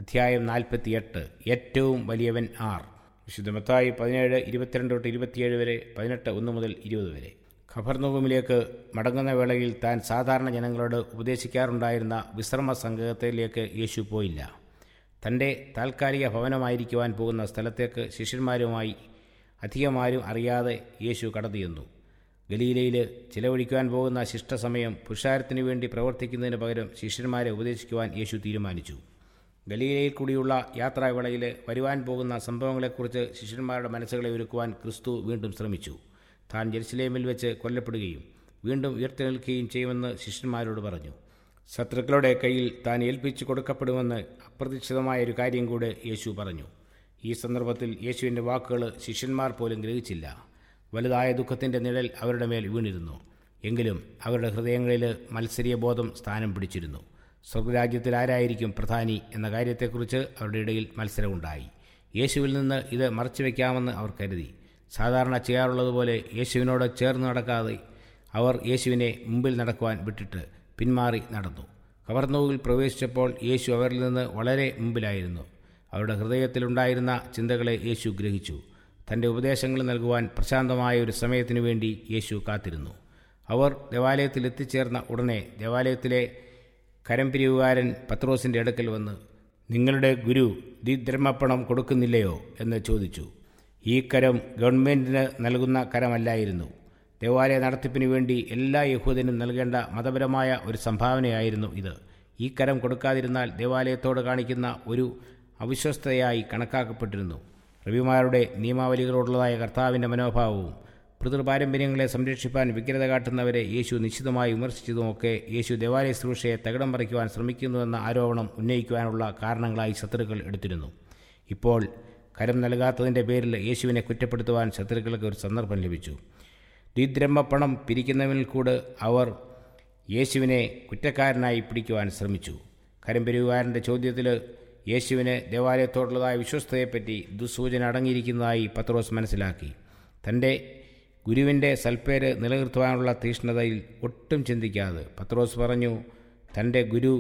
അധ്യായം നാൽപ്പത്തിയെട്ട് ഏറ്റവും വലിയവൻ ആർ വിശുദ്ധ മത്തായി പതിനേഴ് ഇരുപത്തിരണ്ട് തൊട്ട് ഇരുപത്തിയേഴ് വരെ പതിനെട്ട് ഒന്ന് മുതൽ ഇരുപത് വരെ ഖബർനൂമിലേക്ക് മടങ്ങുന്ന വേളയിൽ താൻ സാധാരണ ജനങ്ങളോട് ഉപദേശിക്കാറുണ്ടായിരുന്ന വിശ്രമ സംഘത്തിലേക്ക് യേശു പോയില്ല തൻ്റെ താൽക്കാലിക ഭവനമായിരിക്കുവാൻ പോകുന്ന സ്ഥലത്തേക്ക് ശിഷ്യന്മാരുമായി അധികമാരും അറിയാതെ യേശു കടന്നു ചെന്നു ഗലീലയിൽ ചിലവഴിക്കുവാൻ പോകുന്ന ശിഷ്ടസമയം പുരുഷാരത്തിനു വേണ്ടി പ്രവർത്തിക്കുന്നതിന് പകരം ശിഷ്യന്മാരെ ഉപദേശിക്കുവാൻ യേശു തീരുമാനിച്ചു ഗലീലയിൽ കൂടിയുള്ള യാത്രാവേളയിൽ വരുവാൻ പോകുന്ന സംഭവങ്ങളെക്കുറിച്ച് ശിഷ്യന്മാരുടെ മനസ്സുകളെ ഒരുക്കുവാൻ ക്രിസ്തു വീണ്ടും ശ്രമിച്ചു താൻ ജെറുസലേമിൽ വെച്ച് കൊല്ലപ്പെടുകയും വീണ്ടും ഉയർത്തെഴുന്നേൽക്കുകയും ചെയ്യുമെന്ന് ശിഷ്യന്മാരോട് പറഞ്ഞു ശത്രുക്കളുടെ കയ്യിൽ താൻ ഏൽപ്പിച്ചു കൊടുക്കപ്പെടുമെന്ന് അപ്രതീക്ഷിതമായ ഒരു കാര്യം കൂടെ യേശു പറഞ്ഞു ഈ സന്ദർഭത്തിൽ യേശുവിൻ്റെ വാക്കുകൾ ശിഷ്യന്മാർ പോലും ഗ്രഹിച്ചില്ല വലുതായ ദുഃഖത്തിൻ്റെ നിഴൽ അവരുടെ മേൽ വീണിരുന്നു എങ്കിലും അവരുടെ ഹൃദയങ്ങളിൽ മത്സരീയബോധം സ്ഥാനം പിടിച്ചിരുന്നു സ്വർഗരാജ്യത്തിൽ ആരായിരിക്കും പ്രധാനി എന്ന കാര്യത്തെക്കുറിച്ച് അവരുടെ ഇടയിൽ മത്സരമുണ്ടായി യേശുവിൽ നിന്ന് ഇത് മറച്ചുവെക്കാമെന്ന് അവർ കരുതി സാധാരണ ചെയ്യാറുള്ളതുപോലെ യേശുവിനോട് ചേർന്ന് നടക്കാതെ അവർ യേശുവിനെ മുമ്പിൽ നടക്കുവാൻ വിട്ടിട്ട് പിന്മാറി നടന്നു കവർന്നൂവിൽ പ്രവേശിച്ചപ്പോൾ യേശു അവരിൽ നിന്ന് വളരെ മുമ്പിലായിരുന്നു അവരുടെ ഹൃദയത്തിലുണ്ടായിരുന്ന ചിന്തകളെ യേശു ഗ്രഹിച്ചു തൻ്റെ ഉപദേശങ്ങൾ നൽകുവാൻ പ്രശാന്തമായ ഒരു സമയത്തിനു വേണ്ടി യേശു കാത്തിരുന്നു അവർ ദേവാലയത്തിൽ എത്തിച്ചേർന്ന ഉടനെ ദേവാലയത്തിലെ കരംപിരിവുകാരൻ പത്രോസിൻ്റെ അടുക്കൽ വന്ന് നിങ്ങളുടെ ഗുരു ദിദ്രമപ്പണം കൊടുക്കുന്നില്ലയോ എന്ന് ചോദിച്ചു ഈ കരം ഗവൺമെൻറ്റിന് നൽകുന്ന കരമല്ലായിരുന്നു ദേവാലയ നടത്തിപ്പിനു വേണ്ടി എല്ലാ യഹൂദനും നൽകേണ്ട മതപരമായ ഒരു സംഭാവനയായിരുന്നു ഇത് ഈ കരം കൊടുക്കാതിരുന്നാൽ ദേവാലയത്തോട് കാണിക്കുന്ന ഒരു അവിശ്വസ്തയായി കണക്കാക്കപ്പെട്ടിരുന്നു റബിമാരുടെ നിയമാവലികളോടുള്ളതായ കർത്താവിൻ്റെ മനോഭാവവും പിതൃപാരമ്പര്യങ്ങളെ സംരക്ഷിപ്പാൻ വിഗ്രത കാട്ടുന്നവരെ യേശു നിശ്ചിതമായി വിമർശിച്ചതുമൊക്കെ യേശു ദേവാലയ ശുശ്രൂഷയെ തകിടം പറിക്കുവാൻ ശ്രമിക്കുന്നുവെന്ന ആരോപണം ഉന്നയിക്കുവാനുള്ള കാരണങ്ങളായി ശത്രുക്കൾ എടുത്തിരുന്നു ഇപ്പോൾ കരം നൽകാത്തതിൻ്റെ പേരിൽ യേശുവിനെ കുറ്റപ്പെടുത്തുവാൻ ശത്രുക്കൾക്ക് ഒരു സന്ദർഭം ലഭിച്ചു ദ്വിദ്രഹ്മപ്പണം പിരിക്കുന്നവനിൽ കൂടെ അവർ യേശുവിനെ കുറ്റക്കാരനായി പിടിക്കുവാൻ ശ്രമിച്ചു കരംപെരുകാരൻ്റെ ചോദ്യത്തിൽ യേശുവിന് ദേവാലയത്തോടുള്ളതായ വിശ്വസ്തയെപ്പറ്റി ദുസൂചന അടങ്ങിയിരിക്കുന്നതായി പത്രോസ് മനസ്സിലാക്കി തൻ്റെ ഗുരുവിൻ്റെ സൽപ്പേര് നിലനിർത്തുവാനുള്ള തീഷ്ണതയിൽ ഒട്ടും ചിന്തിക്കാതെ പത്രോസ് പറഞ്ഞു തൻ്റെ ഗുരു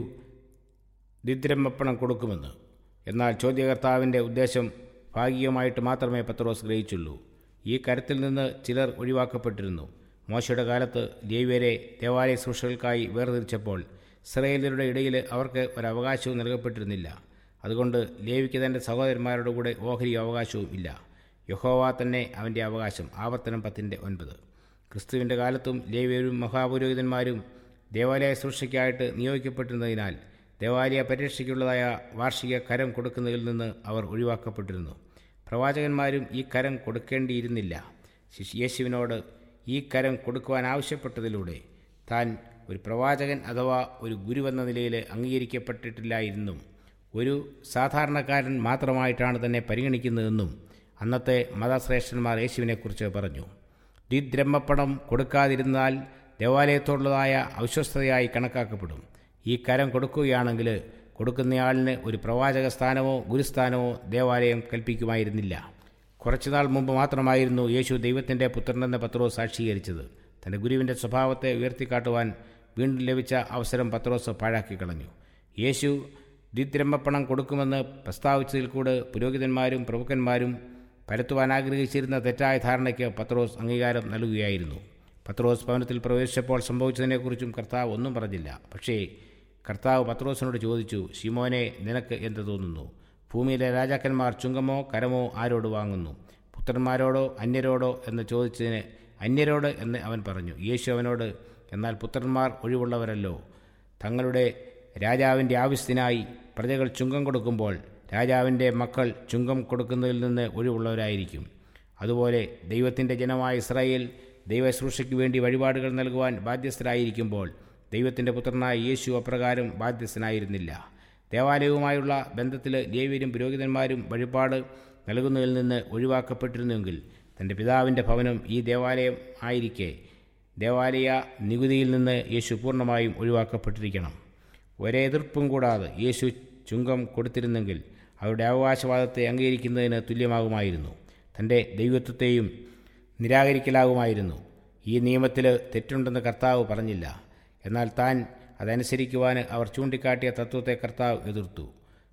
ദിദ്രഹ്മപ്പണം കൊടുക്കുമെന്ന് എന്നാൽ ചോദ്യകർത്താവിൻ്റെ ഉദ്ദേശം ഭാഗികമായിട്ട് മാത്രമേ പത്രോസ് ഗ്രഹിച്ചുള്ളൂ ഈ കരത്തിൽ നിന്ന് ചിലർ ഒഴിവാക്കപ്പെട്ടിരുന്നു മോശയുടെ കാലത്ത് ലേവ്യരെ ദേവാലയ ശുശ്രൂഷകൾക്കായി വേർതിരിച്ചപ്പോൾ ഇസ്രയേലരുടെ ഇടയിൽ അവർക്ക് ഒരവകാശവും നൽകപ്പെട്ടിരുന്നില്ല അതുകൊണ്ട് ലേവിക്ക് തൻ്റെ സഹോദരന്മാരുടെ കൂടെ ഓഹരി അവകാശവും ഇല്ല യഹോവ തന്നെ അവൻ്റെ അവകാശം ആവർത്തനം പത്തിൻ്റെ ഒൻപത് ക്രിസ്തുവിൻ്റെ കാലത്തും ലേവ്യരും മഹാപുരോഹിതന്മാരും ദേവാലയ ശുശ്രൂഷയ്ക്കായിട്ട് നിയോഗിക്കപ്പെട്ടിരുന്നതിനാൽ ദേവാലയ പരീക്ഷയ്ക്കുള്ളതായ വാർഷിക കരം കൊടുക്കുന്നതിൽ നിന്ന് അവർ ഒഴിവാക്കപ്പെട്ടിരുന്നു പ്രവാചകന്മാരും ഈ കരം കൊടുക്കേണ്ടിയിരുന്നില്ല യേശുവിനോട് ഈ കരം കൊടുക്കുവാൻ ആവശ്യപ്പെട്ടതിലൂടെ താൻ ഒരു പ്രവാചകൻ അഥവാ ഒരു ഗുരുവെന്ന നിലയിൽ അംഗീകരിക്കപ്പെട്ടിട്ടില്ലായിരുന്നും ഒരു സാധാരണക്കാരൻ മാത്രമായിട്ടാണ് തന്നെ പരിഗണിക്കുന്നതെന്നും അന്നത്തെ മതശ്രേഷ്ഠന്മാർ യേശുവിനെക്കുറിച്ച് പറഞ്ഞു ദ്വിദ്രഹ്മപ്പണം കൊടുക്കാതിരുന്നാൽ ദേവാലയത്തോടുള്ളതായ അവിശ്വസ്തതയായി കണക്കാക്കപ്പെടും ഈ കരം കൊടുക്കുകയാണെങ്കിൽ കൊടുക്കുന്നയാളിന് ഒരു പ്രവാചക സ്ഥാനമോ ഗുരുസ്ഥാനമോ ദേവാലയം കൽപ്പിക്കുമായിരുന്നില്ല കുറച്ചുനാൾ മുമ്പ് മാത്രമായിരുന്നു യേശു ദൈവത്തിൻ്റെ പുത്രനെന്ന പത്രോസ് സാക്ഷീകരിച്ചത് തൻ്റെ ഗുരുവിൻ്റെ സ്വഭാവത്തെ ഉയർത്തിക്കാട്ടുവാൻ വീണ്ടും ലഭിച്ച അവസരം പത്രോസ് പാഴാക്കി കളഞ്ഞു യേശു ദ്വിദ്രഹ്മപ്പണം കൊടുക്കുമെന്ന് പ്രസ്താവിച്ചതിൽ കൂടെ പുരോഹിതന്മാരും പ്രമുഖന്മാരും പരത്തുവാൻ ആഗ്രഹിച്ചിരുന്ന തെറ്റായ ധാരണയ്ക്ക് പത്രോസ് അംഗീകാരം നൽകുകയായിരുന്നു പത്രോസ് ഭവനത്തിൽ പ്രവേശിച്ചപ്പോൾ സംഭവിച്ചതിനെക്കുറിച്ചും കർത്താവ് ഒന്നും പറഞ്ഞില്ല പക്ഷേ കർത്താവ് പത്രോസിനോട് ചോദിച്ചു ഷിമോനെ നിനക്ക് എന്ത് തോന്നുന്നു ഭൂമിയിലെ രാജാക്കന്മാർ ചുങ്കമോ കരമോ ആരോട് വാങ്ങുന്നു പുത്രന്മാരോടോ അന്യരോടോ എന്ന് ചോദിച്ചതിന് അന്യരോട് എന്ന് അവൻ പറഞ്ഞു യേശു അവനോട് എന്നാൽ പുത്രന്മാർ ഒഴിവുള്ളവരല്ലോ തങ്ങളുടെ രാജാവിൻ്റെ ആവശ്യത്തിനായി പ്രജകൾ ചുങ്കം കൊടുക്കുമ്പോൾ രാജാവിൻ്റെ മക്കൾ ചുങ്കം കൊടുക്കുന്നതിൽ നിന്ന് ഒഴിവുള്ളവരായിരിക്കും അതുപോലെ ദൈവത്തിൻ്റെ ജനമായ ഇസ്രായേൽ ദൈവശുശ്രൂഷയ്ക്ക് വേണ്ടി വഴിപാടുകൾ നൽകുവാൻ ബാധ്യസ്ഥരായിരിക്കുമ്പോൾ ദൈവത്തിൻ്റെ പുത്രനായ യേശു അപ്രകാരം ബാധ്യസ്ഥനായിരുന്നില്ല ദേവാലയവുമായുള്ള ബന്ധത്തിൽ ലേവ്യരും പുരോഹിതന്മാരും വഴിപാട് നൽകുന്നതിൽ നിന്ന് ഒഴിവാക്കപ്പെട്ടിരുന്നുവെങ്കിൽ തൻ്റെ പിതാവിൻ്റെ ഭവനം ഈ ദേവാലയം ആയിരിക്കെ ദേവാലയ നികുതിയിൽ നിന്ന് യേശു പൂർണ്ണമായും ഒഴിവാക്കപ്പെട്ടിരിക്കണം ഒരേ എതിർപ്പും കൂടാതെ യേശു ചുങ്കം കൊടുത്തിരുന്നെങ്കിൽ അവരുടെ അവകാശവാദത്തെ അംഗീകരിക്കുന്നതിന് തുല്യമാകുമായിരുന്നു തൻ്റെ ദൈവത്വത്തെയും നിരാകരിക്കലാകുമായിരുന്നു ഈ നിയമത്തിൽ തെറ്റുണ്ടെന്ന് കർത്താവ് പറഞ്ഞില്ല എന്നാൽ താൻ അതനുസരിക്കുവാൻ അവർ ചൂണ്ടിക്കാട്ടിയ തത്വത്തെ കർത്താവ് എതിർത്തു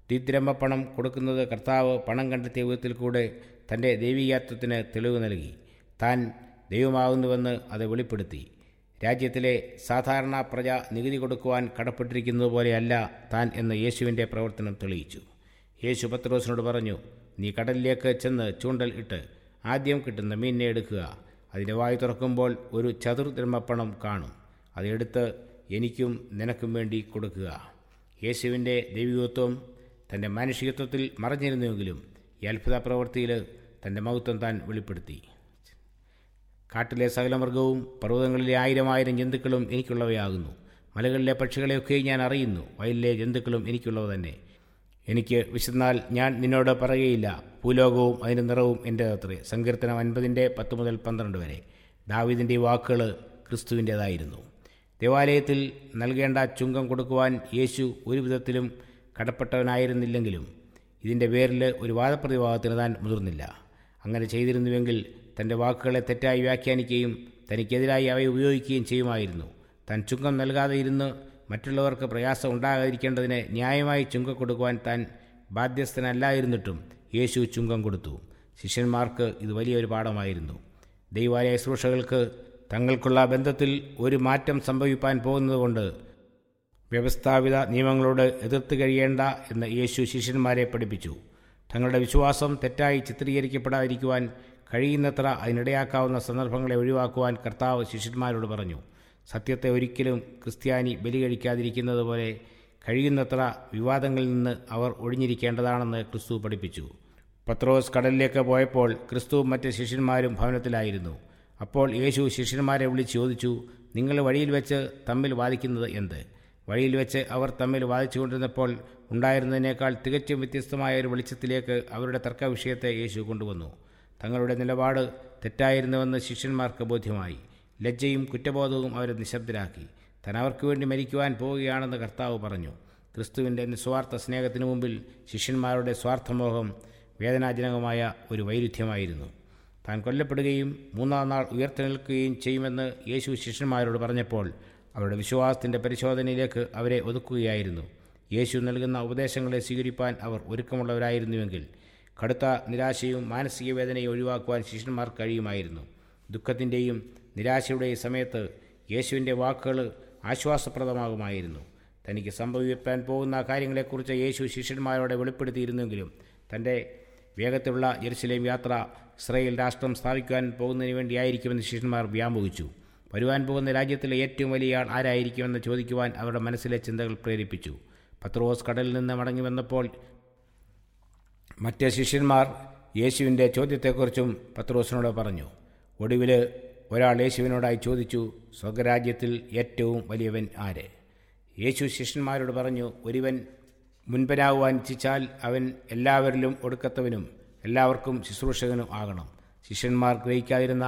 തിദ്രമ്പണം കൊടുക്കുന്നത് കർത്താവ് പണം കണ്ടെത്തിയ വിധത്തിൽ കൂടെ തൻ്റെ ദൈവികത്വത്തിന് തെളിവ് നൽകി താൻ ദൈവമാകുന്നുവെന്ന് അത് വെളിപ്പെടുത്തി രാജ്യത്തിലെ സാധാരണ പ്രജ നികുതി കൊടുക്കുവാൻ കടപ്പെട്ടിരിക്കുന്നത് പോലെയല്ല താൻ എന്ന യേശുവിൻ്റെ പ്രവർത്തനം തെളിയിച്ചു യേശു പത്രോസിനോട് പറഞ്ഞു നീ കടലിലേക്ക് ചെന്ന് ചൂണ്ടൽ ഇട്ട് ആദ്യം കിട്ടുന്ന മീനിനെ എടുക്കുക അതിൻ്റെ വായി തുറക്കുമ്പോൾ ഒരു ചതുർദ്രമപ്പണം കാണും അതെടുത്ത് എനിക്കും നിനക്കും വേണ്ടി കൊടുക്കുക യേശുവിൻ്റെ ദൈവികത്വം തൻ്റെ മാനുഷികത്വത്തിൽ മറഞ്ഞിരുന്നുവെങ്കിലും ഈ അത്ഭുത പ്രവൃത്തിയിൽ തൻ്റെ മഹത്വം താൻ വെളിപ്പെടുത്തി കാട്ടിലെ സകലമൃഗവും പർവ്വതങ്ങളിലെ ആയിരം ആയിരം ജന്തുക്കളും എനിക്കുള്ളവയാകുന്നു മലകളിലെ പക്ഷികളെയൊക്കെ ഞാൻ അറിയുന്നു വയലിലെ ജന്തുക്കളും എനിക്കുള്ളവ തന്നെ എനിക്ക് വിശന്നാൽ ഞാൻ നിന്നോട് പറയുകയില്ല ഭൂലോകവും അതിൻ്റെ നിറവും എൻ്റെ അത്രേ സങ്കീർത്തനം അൻപതിൻ്റെ പത്ത് മുതൽ പന്ത്രണ്ട് വരെ ദാവിദിൻ്റെ വാക്കുകൾ ക്രിസ്തുവിൻ്റേതായിരുന്നു ദേവാലയത്തിൽ നൽകേണ്ട ചുങ്കം കൊടുക്കുവാൻ യേശു ഒരു വിധത്തിലും കടപ്പെട്ടവനായിരുന്നില്ലെങ്കിലും ഇതിൻ്റെ പേരിൽ ഒരു വാദപ്രതിവാദത്തിന് താൻ മുതിർന്നില്ല അങ്ങനെ ചെയ്തിരുന്നുവെങ്കിൽ തൻ്റെ വാക്കുകളെ തെറ്റായി വ്യാഖ്യാനിക്കുകയും തനിക്കെതിരായി അവയെ ഉപയോഗിക്കുകയും ചെയ്യുമായിരുന്നു താൻ ചുങ്കം നൽകാതെ ഇരുന്ന് മറ്റുള്ളവർക്ക് പ്രയാസം ഉണ്ടാകാതിരിക്കേണ്ടതിന് ന്യായമായി ചുങ്കം കൊടുക്കുവാൻ താൻ ബാധ്യസ്ഥനല്ലായിരുന്നിട്ടും യേശു ചുങ്കം കൊടുത്തു ശിഷ്യന്മാർക്ക് ഇത് വലിയൊരു പാഠമായിരുന്നു ദൈവാലയ ശുശ്രൂഷകൾക്ക് തങ്ങൾക്കുള്ള ബന്ധത്തിൽ ഒരു മാറ്റം സംഭവിപ്പാൻ പോകുന്നതുകൊണ്ട് വ്യവസ്ഥാപിത നിയമങ്ങളോട് എതിർത്ത് കഴിയേണ്ട എന്ന് യേശു ശിഷ്യന്മാരെ പഠിപ്പിച്ചു തങ്ങളുടെ വിശ്വാസം തെറ്റായി ചിത്രീകരിക്കപ്പെടാതിരിക്കുവാൻ കഴിയുന്നത്ര അതിനിടയാക്കാവുന്ന സന്ദർഭങ്ങളെ ഒഴിവാക്കുവാൻ കർത്താവ് ശിഷ്യന്മാരോട് പറഞ്ഞു സത്യത്തെ ഒരിക്കലും ക്രിസ്ത്യാനി ബലി കഴിക്കാതിരിക്കുന്നത് പോലെ കഴിയുന്നത്ര വിവാദങ്ങളിൽ നിന്ന് അവർ ഒഴിഞ്ഞിരിക്കേണ്ടതാണെന്ന് ക്രിസ്തു പഠിപ്പിച്ചു പത്രോസ് കടലിലേക്ക് പോയപ്പോൾ ക്രിസ്തുവും മറ്റ് ശിഷ്യന്മാരും ഭവനത്തിലായിരുന്നു അപ്പോൾ യേശു ശിഷ്യന്മാരെ വിളിച്ച് ചോദിച്ചു നിങ്ങൾ വഴിയിൽ വെച്ച് തമ്മിൽ വാദിക്കുന്നത് എന്ത് വഴിയിൽ വെച്ച് അവർ തമ്മിൽ വാദിച്ചുകൊണ്ടിരുന്നപ്പോൾ ഉണ്ടായിരുന്നതിനേക്കാൾ തികച്ചും വ്യത്യസ്തമായ ഒരു വെളിച്ചത്തിലേക്ക് അവരുടെ തർക്ക വിഷയത്തെ യേശു കൊണ്ടുവന്നു തങ്ങളുടെ നിലപാട് തെറ്റായിരുന്നുവെന്ന് ശിഷ്യന്മാർക്ക് ബോധ്യമായി ലജ്ജയും കുറ്റബോധവും അവരെ നിശബ്ദരാക്കി താൻ അവർക്ക് വേണ്ടി മരിക്കുവാൻ പോവുകയാണെന്ന് കർത്താവ് പറഞ്ഞു ക്രിസ്തുവിൻ്റെ നിസ്വാർത്ഥ സ്നേഹത്തിനു മുമ്പിൽ ശിഷ്യന്മാരുടെ സ്വാർത്ഥമോഹം വേദനാജനകമായ ഒരു വൈരുദ്ധ്യമായിരുന്നു താൻ കൊല്ലപ്പെടുകയും മൂന്നാം നാൾ ഉയർത്തെഴുന്നേൽക്കുകയും ചെയ്യുമെന്ന് യേശു ശിഷ്യന്മാരോട് പറഞ്ഞപ്പോൾ അവരുടെ വിശ്വാസത്തിൻ്റെ പരിശോധനയിലേക്ക് അവരെ ഒതുക്കുകയായിരുന്നു യേശു നൽകുന്ന ഉപദേശങ്ങളെ സ്വീകരിപ്പാൻ അവർ ഒരുക്കമുള്ളവരായിരുന്നുവെങ്കിൽ കടുത്ത നിരാശയും മാനസിക വേദനയും ഒഴിവാക്കുവാൻ ശിഷ്യന്മാർക്ക് കഴിയുമായിരുന്നു ദുഃഖത്തിൻ്റെയും നിരാശയുടെയും സമയത്ത് യേശുവിൻ്റെ വാക്കുകൾ ആശ്വാസപ്രദമാകുമായിരുന്നു തനിക്ക് സംഭവിക്കാൻ പോകുന്ന കാര്യങ്ങളെക്കുറിച്ച് യേശു ശിഷ്യന്മാരോട് വെളിപ്പെടുത്തിയിരുന്നെങ്കിലും തൻ്റെ വേഗത്തിലുള്ള ജെറുസലേം യാത്ര ഇസ്രയേൽ രാഷ്ട്രം സ്ഥാപിക്കുവാൻ പോകുന്നതിന് വേണ്ടിയായിരിക്കുമെന്ന് ശിഷ്യന്മാർ വ്യാമോഹിച്ചു വരുവാൻ പോകുന്ന രാജ്യത്തിലെ ഏറ്റവും വലിയ ആൾ ആരായിരിക്കുമെന്ന് ചോദിക്കുവാൻ അവരുടെ മനസ്സിലെ ചിന്തകൾ പ്രേരിപ്പിച്ചു പത്രോസ് കടലിൽ നിന്ന് മടങ്ങി വന്നപ്പോൾ മറ്റ് ശിഷ്യന്മാർ യേശുവിൻ്റെ ചോദ്യത്തെക്കുറിച്ചും പത്രോസിനോട് പറഞ്ഞു ഒടുവിൽ ഒരാൾ യേശുവിനോടായി ചോദിച്ചു സ്വർഗരാജ്യത്തിൽ ഏറ്റവും വലിയവൻ ആര് യേശു ശിഷ്യന്മാരോട് പറഞ്ഞു ഒരുവൻ മുൻപനാകുവാൻ ഇച്ഛിച്ചാൽ അവൻ എല്ലാവരിലും ഒടുക്കത്തവനും എല്ലാവർക്കും ശുശ്രൂഷകനും ആകണം ശിഷ്യന്മാർ ഗ്രഹിക്കാതിരുന്ന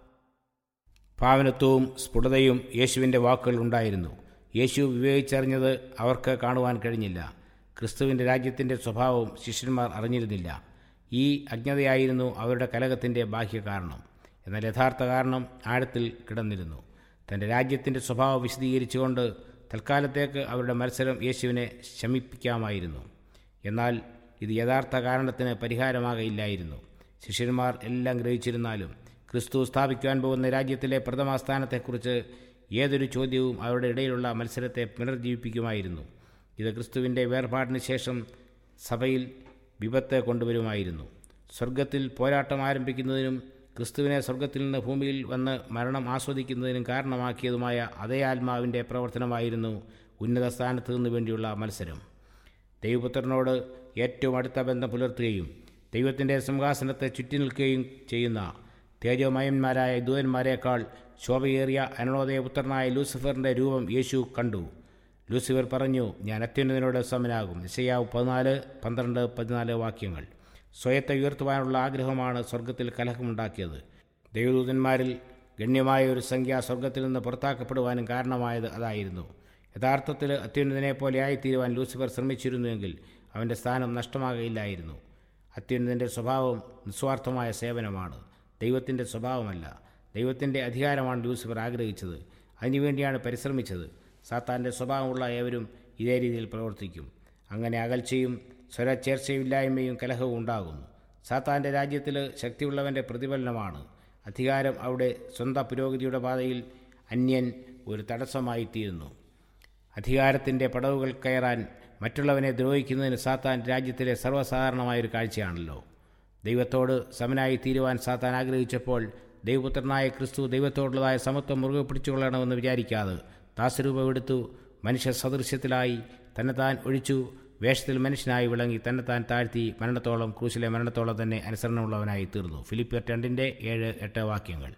ഭാവനത്വവും സ്ഫുടതയും യേശുവിൻ്റെ വാക്കുകൾ ഉണ്ടായിരുന്നു യേശു വിവേചിച്ചറിഞ്ഞത് അവർക്ക് കാണുവാൻ കഴിഞ്ഞില്ല ക്രിസ്തുവിൻ്റെ രാജ്യത്തിൻ്റെ സ്വഭാവം ശിഷ്യന്മാർ അറിഞ്ഞിരുന്നില്ല ഈ അജ്ഞതയായിരുന്നു അവരുടെ കലകത്തിൻ്റെ ബാഹ്യ കാരണം എന്നാൽ യഥാർത്ഥ കാരണം ആഴത്തിൽ കിടന്നിരുന്നു തൻ്റെ രാജ്യത്തിൻ്റെ സ്വഭാവം വിശദീകരിച്ചുകൊണ്ട് തൽക്കാലത്തേക്ക് അവരുടെ മത്സരം യേശുവിനെ ശമിപ്പിക്കാമായിരുന്നു എന്നാൽ ഇത് യഥാർത്ഥ കാരണത്തിന് പരിഹാരമാകയില്ലായിരുന്നു ശിഷ്യന്മാർ എല്ലാം ഗ്രഹിച്ചിരുന്നാലും ക്രിസ്തു സ്ഥാപിക്കുവാൻ പോകുന്ന രാജ്യത്തിലെ പ്രഥമ സ്ഥാനത്തെക്കുറിച്ച് ഏതൊരു ചോദ്യവും അവരുടെ ഇടയിലുള്ള മത്സരത്തെ പുനർജീവിപ്പിക്കുമായിരുന്നു ഇത് ക്രിസ്തുവിൻ്റെ വേർപാടിന് ശേഷം സഭയിൽ വിപത്ത് കൊണ്ടുവരുമായിരുന്നു സ്വർഗത്തിൽ പോരാട്ടം ആരംഭിക്കുന്നതിനും ക്രിസ്തുവിനെ സ്വർഗത്തിൽ നിന്ന് ഭൂമിയിൽ വന്ന് മരണം ആസ്വദിക്കുന്നതിനും കാരണമാക്കിയതുമായ അതേ ആത്മാവിൻ്റെ പ്രവർത്തനമായിരുന്നു ഉന്നത സ്ഥാനത്ത് നിന്ന് വേണ്ടിയുള്ള മത്സരം ദൈവപുത്രനോട് ഏറ്റവും അടുത്ത ബന്ധം പുലർത്തുകയും ദൈവത്തിൻ്റെ സിംഹാസനത്തെ ചുറ്റി നിൽക്കുകയും ചെയ്യുന്ന തേജോമയന്മാരായ ദൂതന്മാരെക്കാൾ ശോഭയേറിയ അനോദയപുത്രനായ ലൂസിഫറിൻ്റെ രൂപം യേശു കണ്ടു ലൂസിഫർ പറഞ്ഞു ഞാൻ അത്യുന്നതിനോട് സമനാകും നിശയാവ് പതിനാല് പന്ത്രണ്ട് പതിനാല് വാക്യങ്ങൾ സ്വയത്തെ ഉയർത്തുവാനുള്ള ആഗ്രഹമാണ് സ്വർഗത്തിൽ കലഹമുണ്ടാക്കിയത് ദൈവദൂതന്മാരിൽ ഗണ്യമായ ഒരു സംഖ്യ സ്വർഗത്തിൽ നിന്ന് പുറത്താക്കപ്പെടുവാനും കാരണമായത് അതായിരുന്നു യഥാർത്ഥത്തിൽ അത്യുന്നതിനെ പോലെ ആയിത്തീരുവാൻ ലൂസിഫർ ശ്രമിച്ചിരുന്നുവെങ്കിൽ അവൻ്റെ സ്ഥാനം നഷ്ടമാകയില്ലായിരുന്നു അത്യുന്നതിൻ്റെ സ്വഭാവം നിസ്വാർത്ഥമായ സേവനമാണ് ദൈവത്തിൻ്റെ സ്വഭാവമല്ല ദൈവത്തിൻ്റെ അധികാരമാണ് ലൂസിഫർ ആഗ്രഹിച്ചത് അതിനുവേണ്ടിയാണ് പരിശ്രമിച്ചത് സാത്താൻ്റെ സ്വഭാവമുള്ള ഏവരും ഇതേ രീതിയിൽ പ്രവർത്തിക്കും അങ്ങനെ അകൽച്ചയും സ്വരച്ചേർച്ചയില്ലായ്മയും കലഹവും ഉണ്ടാകുന്നു സാത്താൻ്റെ രാജ്യത്തിൽ ശക്തിയുള്ളവൻ്റെ പ്രതിഫലനമാണ് അധികാരം അവിടെ സ്വന്തം പുരോഗതിയുടെ പാതയിൽ അന്യൻ ഒരു തടസ്സമായി തീരുന്നു അധികാരത്തിൻ്റെ പടവുകൾ കയറാൻ മറ്റുള്ളവനെ ദ്രോഹിക്കുന്നതിന് സാത്താൻ രാജ്യത്തിലെ സർവ്വസാധാരണമായൊരു കാഴ്ചയാണല്ലോ ദൈവത്തോട് സമനായി തീരുവാൻ സാത്താൻ ആഗ്രഹിച്ചപ്പോൾ ദൈവപുത്രനായ ക്രിസ്തു ദൈവത്തോടുള്ളതായ സമത്വം മുറുകെ പിടിച്ചുകൊള്ളണമെന്ന് വിചാരിക്കാതെ ദാസരൂപമെടുത്തു മനുഷ്യ സദൃശ്യത്തിലായി തന്നെത്താൻ ഒഴിച്ചു വേഷത്തിൽ മനുഷ്യനായി വിളങ്ങി തന്നെത്താൻ താഴ്ത്തി മരണത്തോളം ക്രൂശിലെ മരണത്തോളം തന്നെ അനുസരണമുള്ളവനായി തീർന്നു ഫിലിപ്പിയർ രണ്ടിൻ്റെ ഏഴ് എട്ട് വാക്യങ്ങൾ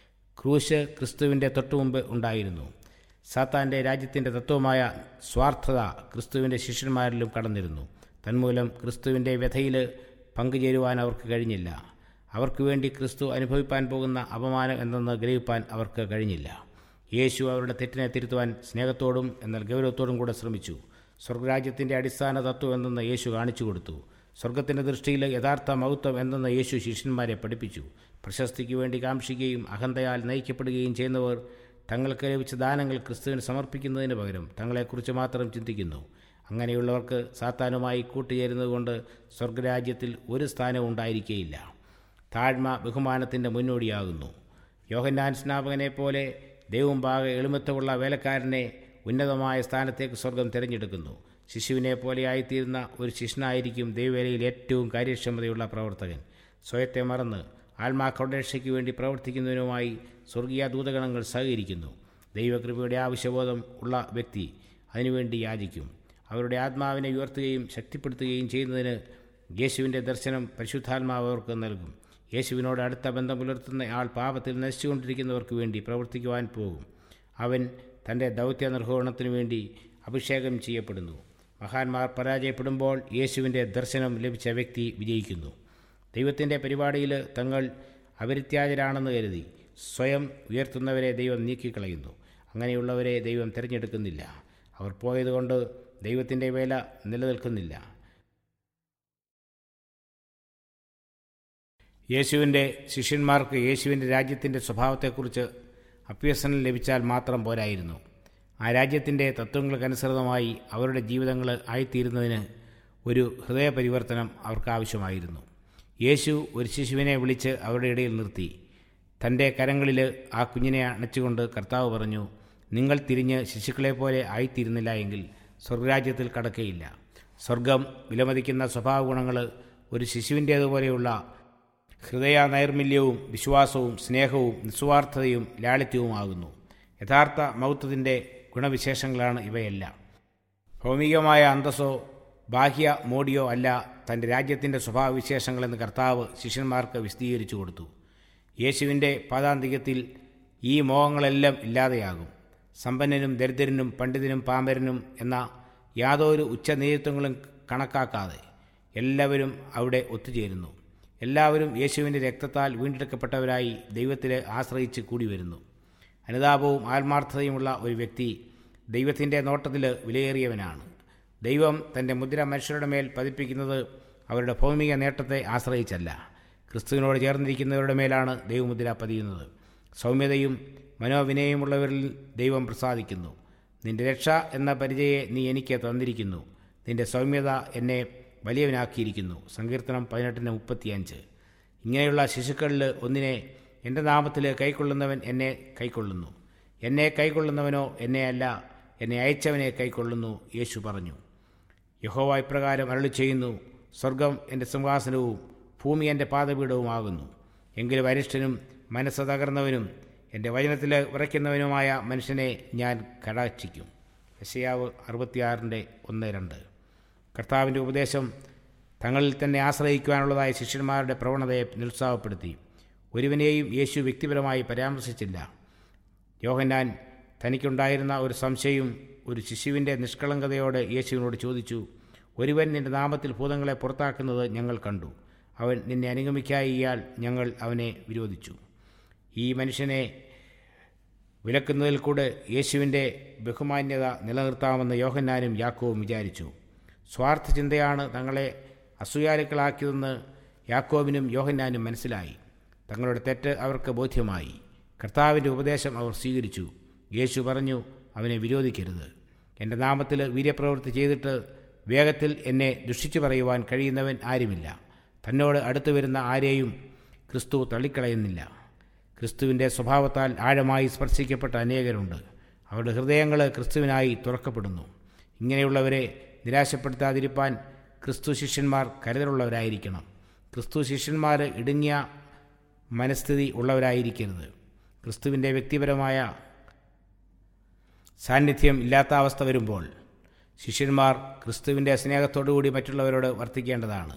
ക്രൂശ് ക്രിസ്തുവിൻ്റെ തൊട്ടുമുമ്പ് ഉണ്ടായിരുന്നു സാത്താൻ്റെ രാജ്യത്തിൻ്റെ തത്വമായ സ്വാർത്ഥത ക്രിസ്തുവിൻ്റെ ശിഷ്യന്മാരിലും കടന്നിരുന്നു തന്മൂലം ക്രിസ്തുവിൻ്റെ വ്യഥയിൽ പങ്കുചേരുവാൻ അവർക്ക് കഴിഞ്ഞില്ല അവർക്ക് വേണ്ടി ക്രിസ്തു അനുഭവിപ്പാൻ പോകുന്ന അപമാനം എന്തെന്ന് ഗ്രഹിപ്പാൻ അവർക്ക് കഴിഞ്ഞില്ല യേശു അവരുടെ തെറ്റിനെ തിരുത്തുവാൻ സ്നേഹത്തോടും എന്നാൽ ഗൗരവത്തോടും കൂടെ ശ്രമിച്ചു സ്വർഗരാജ്യത്തിൻ്റെ അടിസ്ഥാന തത്വം എന്തെന്ന് യേശു കാണിച്ചു കൊടുത്തു സ്വർഗത്തിൻ്റെ ദൃഷ്ടിയിൽ യഥാർത്ഥ മഹത്വം എന്തെന്ന് യേശു ശിഷ്യന്മാരെ പഠിപ്പിച്ചു പ്രശസ്തിക്ക് വേണ്ടി കാംക്ഷിക്കുകയും അഹന്തയാൽ നയിക്കപ്പെടുകയും ചെയ്യുന്നവർ തങ്ങൾക്ക് ലഭിച്ച ദാനങ്ങൾ ക്രിസ്തുവിന് സമർപ്പിക്കുന്നതിന് പകരം തങ്ങളെക്കുറിച്ച് മാത്രം ചിന്തിക്കുന്നു അങ്ങനെയുള്ളവർക്ക് സാത്താനുമായി കൂട്ടുചേരുന്നതുകൊണ്ട് സ്വർഗരാജ്യത്തിൽ ഒരു സ്ഥാനവും ഉണ്ടായിരിക്കുകയില്ല താഴ്മ ബഹുമാനത്തിൻ്റെ മുന്നോടിയാകുന്നു യോഹന്നാൻ സ്നാപകനെ പോലെ ദൈവമുമ്പാകെ എളിമത്തമുള്ള വേലക്കാരനെ ഉന്നതമായ സ്ഥാനത്തേക്ക് സ്വർഗം തിരഞ്ഞെടുക്കുന്നു ശിശുവിനെ പോലെയായിത്തീരുന്ന ഒരു ശിഷ്യനായിരിക്കും ദൈവവേലയിൽ ഏറ്റവും കാര്യക്ഷമതയുള്ള പ്രവർത്തകൻ സ്വയത്തെ മറന്ന് ആത്മാക്കളുടെ രക്ഷയ്ക്ക് വേണ്ടി പ്രവർത്തിക്കുന്നതിനുമായി സ്വർഗീയ ദൂതഗണങ്ങൾ സഹകരിക്കുന്നു ദൈവകൃപയുടെ ആവശ്യബോധം ഉള്ള വ്യക്തി അതിനുവേണ്ടി യാചിക്കും അവരുടെ ആത്മാവിനെ ഉയർത്തുകയും ശക്തിപ്പെടുത്തുകയും ചെയ്യുന്നതിന് യേശുവിൻ്റെ ദർശനം പരിശുദ്ധാത്മാവ് അവർക്ക് നൽകും യേശുവിനോട് അടുത്ത ബന്ധം പുലർത്തുന്ന ആൾ പാപത്തിൽ നശിച്ചുകൊണ്ടിരിക്കുന്നവർക്ക് വേണ്ടി പ്രവർത്തിക്കുവാൻ പോകും അവൻ തൻ്റെ ദൗത്യ നിർവഹണത്തിനു വേണ്ടി അഭിഷേകം ചെയ്യപ്പെടുന്നു മഹാന്മാർ പരാജയപ്പെടുമ്പോൾ യേശുവിൻ്റെ ദർശനം ലഭിച്ച വ്യക്തി വിജയിക്കുന്നു ദൈവത്തിൻ്റെ പരിപാടിയിൽ തങ്ങൾ അപരിത്യാജരാണെന്ന് കരുതി സ്വയം ഉയർത്തുന്നവരെ ദൈവം നീക്കിക്കളയുന്നു അങ്ങനെയുള്ളവരെ ദൈവം തിരഞ്ഞെടുക്കുന്നില്ല അവർ പോയതുകൊണ്ട് ദൈവത്തിൻ്റെ വേല നിലനിൽക്കുന്നില്ല യേശുവിൻ്റെ ശിഷ്യന്മാർക്ക് യേശുവിൻ്റെ രാജ്യത്തിൻ്റെ സ്വഭാവത്തെക്കുറിച്ച് അഭ്യസനം ലഭിച്ചാൽ മാത്രം പോരായിരുന്നു ആ രാജ്യത്തിൻ്റെ തത്വങ്ങൾക്കനുസൃതമായി അവരുടെ ജീവിതങ്ങൾ ആയിത്തീരുന്നതിന് ഒരു ഹൃദയപരിവർത്തനം അവർക്ക് ആവശ്യമായിരുന്നു യേശു ഒരു ശിശുവിനെ വിളിച്ച് അവരുടെ ഇടയിൽ നിർത്തി തൻ്റെ കരങ്ങളിൽ ആ കുഞ്ഞിനെ അണച്ചുകൊണ്ട് കർത്താവ് പറഞ്ഞു നിങ്ങൾ തിരിഞ്ഞ് ശിശുക്കളെപ്പോലെ ആയിത്തീരുന്നില്ല എങ്കിൽ സ്വർഗരാജ്യത്തിൽ കടക്കയില്ല സ്വർഗം വിലമതിക്കുന്ന സ്വഭാവ ഗുണങ്ങൾ ഒരു ശിശുവിൻ്റേതുപോലെയുള്ള ഹൃദയ നൈർമല്യവും വിശ്വാസവും സ്നേഹവും നിസ്വാർത്ഥതയും ലാളിത്യവുമാകുന്നു യഥാർത്ഥ മൗത്വത്തിൻ്റെ ഗുണവിശേഷങ്ങളാണ് ഇവയെല്ലാം ഭൗമികമായ അന്തസ്സോ ബാഹ്യ മോടിയോ അല്ല തൻ്റെ രാജ്യത്തിൻ്റെ സ്വഭാവവിശേഷങ്ങളെന്ന് കർത്താവ് ശിഷ്യന്മാർക്ക് വിശദീകരിച്ചു കൊടുത്തു യേശുവിൻ്റെ പാതാന്തികത്തിൽ ഈ മോഹങ്ങളെല്ലാം ഇല്ലാതെയാകും സമ്പന്നനും ദരിദ്രനും പണ്ഡിതനും പാമ്പരനും എന്ന യാതൊരു ഉച്ചനേതൃത്വങ്ങളും കണക്കാക്കാതെ എല്ലാവരും അവിടെ ഒത്തുചേരുന്നു എല്ലാവരും യേശുവിൻ്റെ രക്തത്താൽ വീണ്ടെടുക്കപ്പെട്ടവരായി ദൈവത്തിൽ ആശ്രയിച്ച് കൂടി വരുന്നു അനുതാപവും ആത്മാർത്ഥതയുമുള്ള ഒരു വ്യക്തി ദൈവത്തിൻ്റെ നോട്ടത്തിൽ വിലയേറിയവനാണ് ദൈവം തൻ്റെ മുദ്ര മനുഷ്യരുടെ മേൽ പതിപ്പിക്കുന്നത് അവരുടെ ഭൗമിക നേട്ടത്തെ ആശ്രയിച്ചല്ല ക്രിസ്തുവിനോട് ചേർന്നിരിക്കുന്നവരുടെ മേലാണ് ദൈവമുദ്ര പതിയുന്നത് സൗമ്യതയും മനോവിനയമുള്ളവരിൽ ദൈവം പ്രസാദിക്കുന്നു നിന്റെ രക്ഷ എന്ന പരിചയെ നീ എനിക്ക് തന്നിരിക്കുന്നു നിന്റെ സൗമ്യത എന്നെ വലിയവനാക്കിയിരിക്കുന്നു സങ്കീർത്തനം പതിനെട്ടിന് മുപ്പത്തിയഞ്ച് ഇങ്ങനെയുള്ള ശിശുക്കളിൽ ഒന്നിനെ എൻ്റെ നാമത്തിൽ കൈക്കൊള്ളുന്നവൻ എന്നെ കൈക്കൊള്ളുന്നു എന്നെ കൈക്കൊള്ളുന്നവനോ എന്നെ അല്ല എന്നെ അയച്ചവനെ കൈക്കൊള്ളുന്നു യേശു പറഞ്ഞു യഹോവ ഇപ്രകാരം അരളി ചെയ്യുന്നു സ്വർഗം എൻ്റെ സിംഹാസനവും ഭൂമി എൻ്റെ പാദപീഠവുമാകുന്നു എങ്കിലും അരിഷ്ടനും മനസ്സ് തകർന്നവനും എൻ്റെ വചനത്തിൽ വിറയ്ക്കുന്നവനുമായ മനുഷ്യനെ ഞാൻ കടാക്ഷിക്കും യശയാവ് അറുപത്തിയാറിൻ്റെ ഒന്ന് രണ്ട് കർത്താവിൻ്റെ ഉപദേശം തങ്ങളിൽ തന്നെ ആശ്രയിക്കുവാനുള്ളതായ ശിഷ്യന്മാരുടെ പ്രവണതയെ നിരുത്സാഹപ്പെടുത്തി ഒരുവനെയും യേശു വ്യക്തിപരമായി പരാമർശിച്ചില്ല യോഹന്നാൻ തനിക്കുണ്ടായിരുന്ന ഒരു സംശയം ഒരു ശിശുവിൻ്റെ നിഷ്കളങ്കതയോട് യേശുവിനോട് ചോദിച്ചു ഒരുവൻ നിന്റെ നാമത്തിൽ ഭൂതങ്ങളെ പുറത്താക്കുന്നത് ഞങ്ങൾ കണ്ടു അവൻ നിന്നെ അനുഗമിക്കായിയാൽ ഞങ്ങൾ അവനെ വിരോധിച്ചു ഈ മനുഷ്യനെ വിലക്കുന്നതിൽ കൂടെ യേശുവിൻ്റെ ബഹുമാന്യത നിലനിർത്താമെന്ന് യോഹന്നാനും യാക്കോവും വിചാരിച്ചു സ്വാർത്ഥ ചിന്തയാണ് തങ്ങളെ അസൂയാലുക്കളാക്കിയതെന്ന് യാക്കോബിനും യോഹന്നാനും മനസ്സിലായി തങ്ങളുടെ തെറ്റ് അവർക്ക് ബോധ്യമായി കർത്താവിൻ്റെ ഉപദേശം അവർ സ്വീകരിച്ചു യേശു പറഞ്ഞു അവനെ വിരോധിക്കരുത് എൻ്റെ നാമത്തിൽ വീര്യപ്രവൃത്തി ചെയ്തിട്ട് വേഗത്തിൽ എന്നെ ദുഷിച്ചു പറയുവാൻ കഴിയുന്നവൻ ആരുമില്ല തന്നോട് അടുത്തു വരുന്ന ആരെയും ക്രിസ്തു തള്ളിക്കളയുന്നില്ല ക്രിസ്തുവിൻ്റെ സ്വഭാവത്താൽ ആഴമായി സ്പർശിക്കപ്പെട്ട അനേകരുണ്ട് അവരുടെ ഹൃദയങ്ങൾ ക്രിസ്തുവിനായി തുറക്കപ്പെടുന്നു ഇങ്ങനെയുള്ളവരെ നിരാശപ്പെടുത്താതിരിപ്പാൻ ക്രിസ്തു ശിഷ്യന്മാർ കരുതലുള്ളവരായിരിക്കണം ക്രിസ്തു ശിഷ്യന്മാർ ഇടുങ്ങിയ മനസ്ഥിതി ഉള്ളവരായിരിക്കരുത് ക്രിസ്തുവിൻ്റെ വ്യക്തിപരമായ സാന്നിധ്യം ഇല്ലാത്ത അവസ്ഥ വരുമ്പോൾ ശിഷ്യന്മാർ ക്രിസ്തുവിൻ്റെ സ്നേഹത്തോടുകൂടി മറ്റുള്ളവരോട് വർത്തിക്കേണ്ടതാണ്